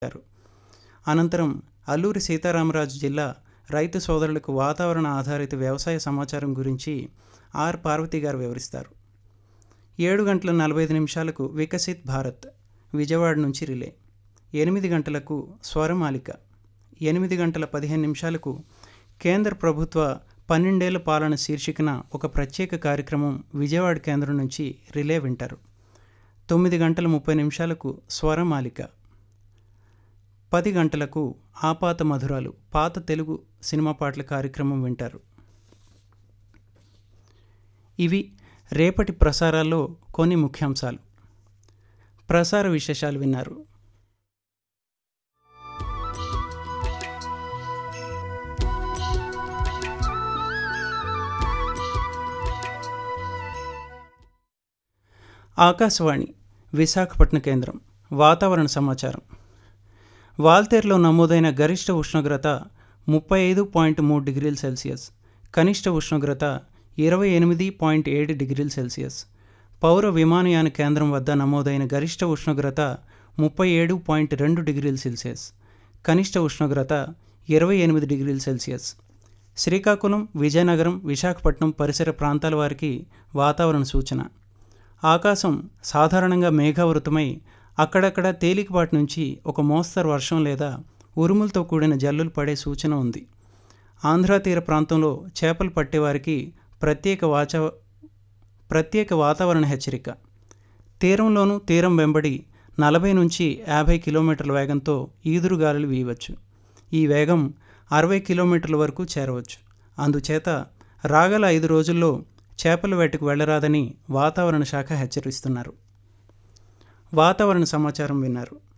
అనంతరం అల్లూరి సీతారామరాజు జిల్లా రైతు సోదరులకు వాతావరణ ఆధారిత వ్యవసాయ సమాచారం గురించి ఆర్ పార్వతి గారు వివరిస్తారు ఏడు గంటల నలభై ఐదు నిమిషాలకు వికసిత్ భారత్ విజయవాడ నుంచి రిలే ఎనిమిది గంటలకు స్వరమాలిక ఎనిమిది గంటల పదిహేను నిమిషాలకు కేంద్ర ప్రభుత్వ పన్నెండేళ్ల పాలన శీర్షికన ఒక ప్రత్యేక కార్యక్రమం విజయవాడ కేంద్రం నుంచి రిలే వింటారు తొమ్మిది గంటల ముప్పై నిమిషాలకు స్వరమాలిక పది గంటలకు ఆపాత మధురాలు పాత తెలుగు సినిమా పాటల కార్యక్రమం వింటారు ఇవి రేపటి ప్రసారాల్లో కొన్ని ముఖ్యాంశాలు ప్రసార విశేషాలు విన్నారు ఆకాశవాణి విశాఖపట్నం కేంద్రం వాతావరణ సమాచారం వాల్తేరులో నమోదైన గరిష్ట ఉష్ణోగ్రత ముప్పై ఐదు పాయింట్ మూడు డిగ్రీల సెల్సియస్ కనిష్ట ఉష్ణోగ్రత ఇరవై ఎనిమిది పాయింట్ ఏడు డిగ్రీల సెల్సియస్ పౌర విమానయాన కేంద్రం వద్ద నమోదైన గరిష్ట ఉష్ణోగ్రత ముప్పై ఏడు పాయింట్ రెండు డిగ్రీల సెల్సియస్ కనిష్ట ఉష్ణోగ్రత ఇరవై ఎనిమిది డిగ్రీల సెల్సియస్ శ్రీకాకుళం విజయనగరం విశాఖపట్నం పరిసర ప్రాంతాల వారికి వాతావరణ సూచన ఆకాశం సాధారణంగా మేఘావృతమై అక్కడక్కడ తేలికపాటి నుంచి ఒక మోస్తరు వర్షం లేదా ఉరుములతో కూడిన జల్లులు పడే సూచన ఉంది ఆంధ్ర తీర ప్రాంతంలో చేపలు పట్టేవారికి ప్రత్యేక వాచ ప్రత్యేక వాతావరణ హెచ్చరిక తీరంలోనూ తీరం వెంబడి నలభై నుంచి యాభై కిలోమీటర్ల వేగంతో ఈదురు గాలులు వీయవచ్చు ఈ వేగం అరవై కిలోమీటర్ల వరకు చేరవచ్చు అందుచేత రాగల ఐదు రోజుల్లో చేపల వేటకు వెళ్ళరాదని వాతావరణ శాఖ హెచ్చరిస్తున్నారు వాతావరణ సమాచారం విన్నారు